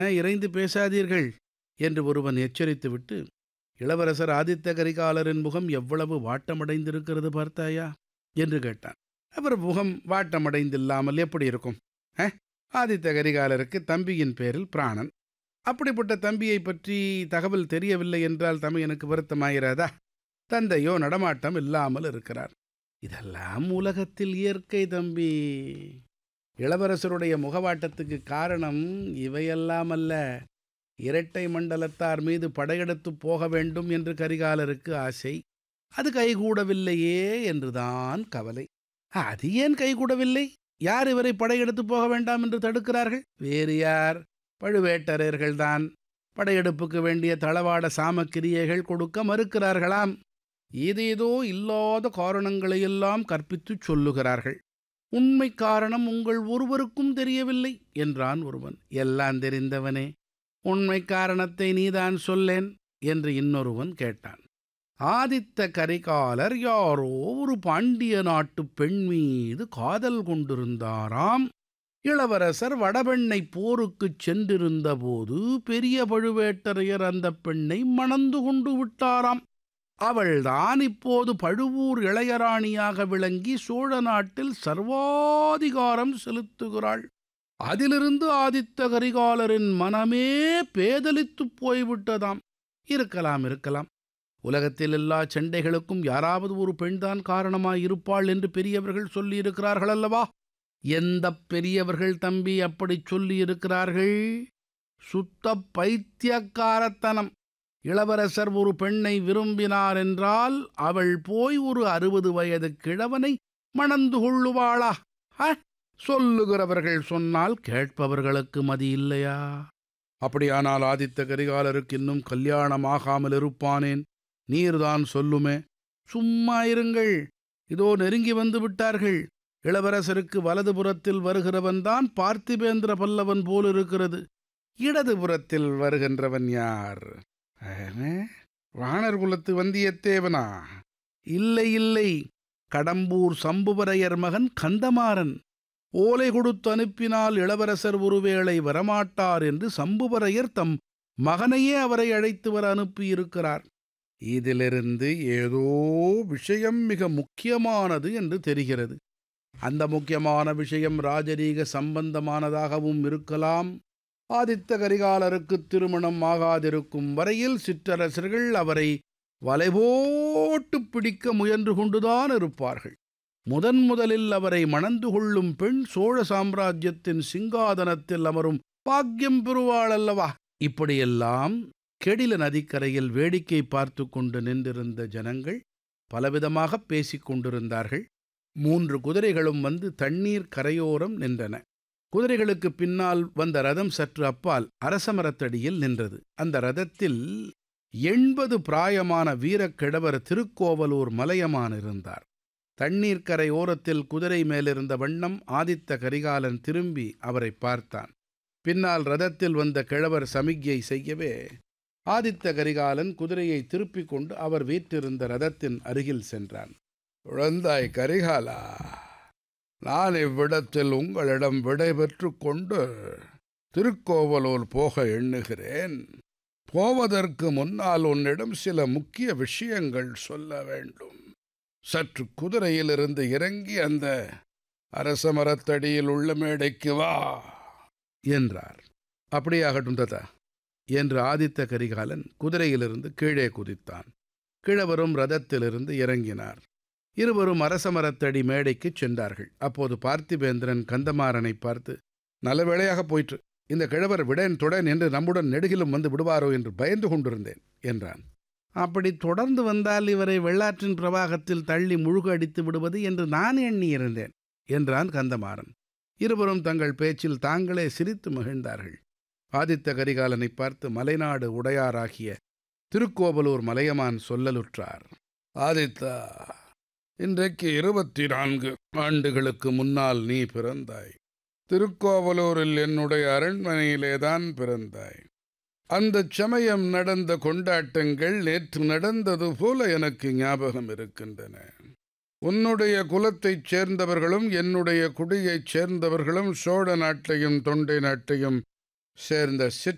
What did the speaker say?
இறைந்து பேசாதீர்கள் என்று ஒருவன் எச்சரித்துவிட்டு இளவரசர் ஆதித்த கரிகாலரின் முகம் எவ்வளவு வாட்டமடைந்திருக்கிறது பார்த்தாயா என்று கேட்டான் அவர் முகம் வாட்டமடைந்தில்லாமல் எப்படி இருக்கும் "அ, ஆதித்த கரிகாலருக்கு தம்பியின் பேரில் பிராணன் அப்படிப்பட்ட தம்பியை பற்றி தகவல் தெரியவில்லை என்றால் தமையனுக்கு வருத்தமாயிராதா தந்தையோ நடமாட்டம் இல்லாமல் இருக்கிறார் இதெல்லாம் உலகத்தில் இயற்கை தம்பி இளவரசருடைய முகவாட்டத்துக்கு காரணம் இவையெல்லாம் அல்ல இரட்டை மண்டலத்தார் மீது படையெடுத்து போக வேண்டும் என்று கரிகாலருக்கு ஆசை அது கைகூடவில்லையே என்றுதான் கவலை அது ஏன் கைகூடவில்லை யார் இவரை படையெடுத்து போக வேண்டாம் என்று தடுக்கிறார்கள் வேறு யார் பழுவேட்டரையர்கள்தான் படையெடுப்புக்கு வேண்டிய தளவாட சாமக்கிரியைகள் கொடுக்க மறுக்கிறார்களாம் ஏதேதோ இல்லாத காரணங்களையெல்லாம் கற்பித்துச் சொல்லுகிறார்கள் உண்மை காரணம் உங்கள் ஒருவருக்கும் தெரியவில்லை என்றான் ஒருவன் எல்லாம் தெரிந்தவனே உண்மை காரணத்தை நீதான் சொல்லேன் என்று இன்னொருவன் கேட்டான் ஆதித்த கரிகாலர் யாரோ ஒரு பாண்டிய நாட்டு பெண் மீது காதல் கொண்டிருந்தாராம் இளவரசர் வடபெண்ணை போருக்குச் சென்றிருந்தபோது பெரிய பழுவேட்டரையர் அந்த பெண்ணை மணந்து கொண்டு விட்டாராம் அவள்தான் இப்போது பழுவூர் இளையராணியாக விளங்கி சோழ நாட்டில் சர்வாதிகாரம் செலுத்துகிறாள் அதிலிருந்து ஆதித்த கரிகாலரின் மனமே பேதலித்துப் போய்விட்டதாம் இருக்கலாம் இருக்கலாம் உலகத்தில் எல்லா சண்டைகளுக்கும் யாராவது ஒரு பெண்தான் காரணமாயிருப்பாள் என்று பெரியவர்கள் சொல்லியிருக்கிறார்கள் அல்லவா எந்த பெரியவர்கள் தம்பி அப்படி சொல்லியிருக்கிறார்கள் சுத்த பைத்தியக்காரத்தனம் இளவரசர் ஒரு பெண்ணை விரும்பினார் என்றால் அவள் போய் ஒரு அறுபது வயது கிழவனை மணந்து கொள்ளுவாளா ஹ! சொல்லுகிறவர்கள் சொன்னால் கேட்பவர்களுக்கு மதி இல்லையா அப்படியானால் ஆதித்த கரிகாலருக்கு இன்னும் கல்யாணமாகாமல் இருப்பானேன் நீர்தான் சொல்லுமே சும்மா இருங்கள் இதோ நெருங்கி வந்து விட்டார்கள் இளவரசருக்கு வலதுபுறத்தில் வருகிறவன்தான் பார்த்திபேந்திர பல்லவன் போல் இருக்கிறது இடதுபுறத்தில் வருகின்றவன் யார் ஆமே, வாணர் குலத்து வந்தியத்தேவனா இல்லை இல்லை கடம்பூர் சம்புவரையர் மகன் கந்தமாறன் ஓலை கொடுத்து அனுப்பினால் இளவரசர் ஒருவேளை வரமாட்டார் என்று சம்புவரையர் தம் மகனையே அவரை அழைத்து வர அனுப்பியிருக்கிறார் இதிலிருந்து ஏதோ விஷயம் மிக முக்கியமானது என்று தெரிகிறது அந்த முக்கியமான விஷயம் ராஜரீக சம்பந்தமானதாகவும் இருக்கலாம் ஆதித்த கரிகாலருக்கு திருமணம் ஆகாதிருக்கும் வரையில் சிற்றரசர்கள் அவரை வலைபோட்டு பிடிக்க முயன்று கொண்டுதான் இருப்பார்கள் முதன் முதலில் அவரை மணந்து கொள்ளும் பெண் சோழ சாம்ராஜ்யத்தின் சிங்காதனத்தில் அமரும் பாக்கியம் பெறுவாள் அல்லவா இப்படியெல்லாம் கெடில நதிக்கரையில் வேடிக்கை பார்த்து கொண்டு நின்றிருந்த ஜனங்கள் பலவிதமாக பேசிக் கொண்டிருந்தார்கள் மூன்று குதிரைகளும் வந்து தண்ணீர் கரையோரம் நின்றன குதிரைகளுக்கு பின்னால் வந்த ரதம் சற்று அப்பால் அரசமரத்தடியில் நின்றது அந்த ரதத்தில் எண்பது பிராயமான வீரக்கிழவர் திருக்கோவலூர் மலையமான் இருந்தார் தண்ணீர் கரை ஓரத்தில் குதிரை மேலிருந்த வண்ணம் ஆதித்த கரிகாலன் திரும்பி அவரை பார்த்தான் பின்னால் ரதத்தில் வந்த கிழவர் சமிக்ஞை செய்யவே ஆதித்த கரிகாலன் குதிரையை திருப்பிக் கொண்டு அவர் வீற்றிருந்த ரதத்தின் அருகில் சென்றான் குழந்தாய் கரிகாலா நான் இவ்விடத்தில் உங்களிடம் விடைபெற்று கொண்டு திருக்கோவலூர் போக எண்ணுகிறேன் போவதற்கு முன்னால் உன்னிடம் சில முக்கிய விஷயங்கள் சொல்ல வேண்டும் சற்று குதிரையிலிருந்து இறங்கி அந்த அரச மரத்தடியில் உள்ள மேடைக்கு வா என்றார் அப்படியாகட்டும் ததா என்று ஆதித்த கரிகாலன் குதிரையிலிருந்து கீழே குதித்தான் கிழவரும் ரதத்திலிருந்து இறங்கினார் இருவரும் அரச மரத்தடி மேடைக்குச் சென்றார்கள் அப்போது பார்த்திபேந்திரன் கந்தமாறனை பார்த்து நல்ல வேளையாக போயிற்று இந்த கிழவர் விடேன் தொடேன் என்று நம்முடன் நெடுகிலும் வந்து விடுவாரோ என்று பயந்து கொண்டிருந்தேன் என்றான் அப்படி தொடர்ந்து வந்தால் இவரை வெள்ளாற்றின் பிரவாகத்தில் தள்ளி முழுக அடித்து விடுவது என்று நான் எண்ணியிருந்தேன் என்றான் கந்தமாறன் இருவரும் தங்கள் பேச்சில் தாங்களே சிரித்து மகிழ்ந்தார்கள் ஆதித்த கரிகாலனை பார்த்து மலைநாடு உடையாராகிய திருக்கோவலூர் மலையமான் சொல்லலுற்றார் ஆதித்தா இன்றைக்கு இருபத்தி நான்கு ஆண்டுகளுக்கு முன்னால் நீ பிறந்தாய் திருக்கோவலூரில் என்னுடைய அரண்மனையிலேதான் பிறந்தாய் அந்தச் சமயம் நடந்த கொண்டாட்டங்கள் நேற்று நடந்தது போல எனக்கு ஞாபகம் இருக்கின்றன உன்னுடைய குலத்தைச் சேர்ந்தவர்களும் என்னுடைய குடியைச் சேர்ந்தவர்களும் சோழ நாட்டையும் தொண்டை நாட்டையும் சேர்ந்த சிற்